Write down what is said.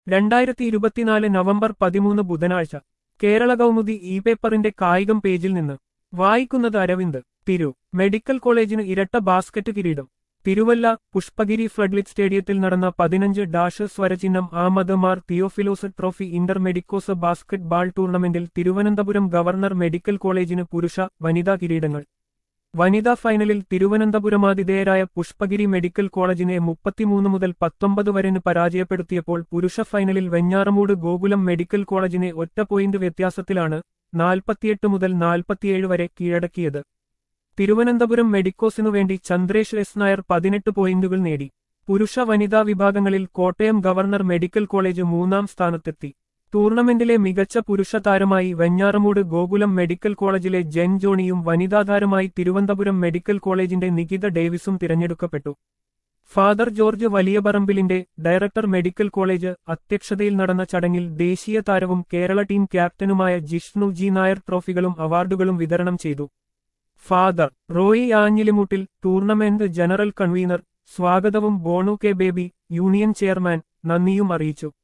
രണ്ടായിരത്തി ഇരുപത്തിനാല് നവംബർ പതിമൂന്ന് ബുധനാഴ്ച കേരള കൗമുദി ഇ പേപ്പറിന്റെ കായികം പേജിൽ നിന്ന് വായിക്കുന്നത് അരവിന്ദ് തിരു മെഡിക്കൽ കോളേജിന് ഇരട്ട ബാസ്ക്കറ്റ് കിരീടം തിരുവല്ല പുഷ്പഗിരി ഫ്ലഡ്ലിറ്റ് സ്റ്റേഡിയത്തിൽ നടന്ന പതിനഞ്ച് ഡാഷ് സ്വരചിഹ്നം ആമദ് Mar Theophilos trophy inter medicos basketball ടൂർണമെന്റിൽ തിരുവനന്തപുരം ഗവർണർ മെഡിക്കൽ കോളേജിന് പുരുഷ വനിതാ കിരീടങ്ങൾ വനിതാ ഫൈനലിൽ തിരുവനന്തപുരമാതിഥേയരായ പുഷ്പഗിരി മെഡിക്കൽ കോളേജിനെ മുപ്പത്തിമൂന്ന് മുതൽ പത്തൊമ്പത് വരെന് പരാജയപ്പെടുത്തിയപ്പോൾ പുരുഷ ഫൈനലിൽ വെഞ്ഞാറമൂട് ഗോകുലം മെഡിക്കൽ കോളേജിനെ ഒറ്റ പോയിന്റ് വ്യത്യാസത്തിലാണ് നാൽപ്പത്തിയെട്ട് മുതൽ നാൽപ്പത്തിയേഴ് വരെ കീഴടക്കിയത് തിരുവനന്തപുരം മെഡിക്കോസിനു വേണ്ടി ചന്ദ്രേഷ് എസ് നായർ പതിനെട്ട് പോയിന്റുകൾ നേടി പുരുഷ വനിതാ വിഭാഗങ്ങളിൽ കോട്ടയം ഗവർണർ മെഡിക്കൽ കോളേജ് മൂന്നാം സ്ഥാനത്തെത്തി ടൂർണമെന്റിലെ മികച്ച പുരുഷ താരമായി വെഞ്ഞാറമൂട് ഗോകുലം മെഡിക്കൽ കോളേജിലെ ജെൻ ജോണിയും വനിതാ താരമായി തിരുവനന്തപുരം മെഡിക്കൽ കോളേജിന്റെ നികിത ഡേവിസും തിരഞ്ഞെടുക്കപ്പെട്ടു ഫാദർ ജോർജ് വലിയപറമ്പിലിന്റെ ഡയറക്ടർ മെഡിക്കൽ കോളേജ് അധ്യക്ഷതയിൽ നടന്ന ചടങ്ങിൽ ദേശീയ താരവും കേരള ടീം ക്യാപ്റ്റനുമായ ജിഷ്ണു ജി നായർ ട്രോഫികളും അവാർഡുകളും വിതരണം ചെയ്തു ഫാദർ റോയി ആഞ്ഞിലിമൂട്ടിൽ ടൂർണമെന്റ് ജനറൽ കൺവീനർ സ്വാഗതവും Bonu K Baby union chairman നന്ദിയും അറിയിച്ചു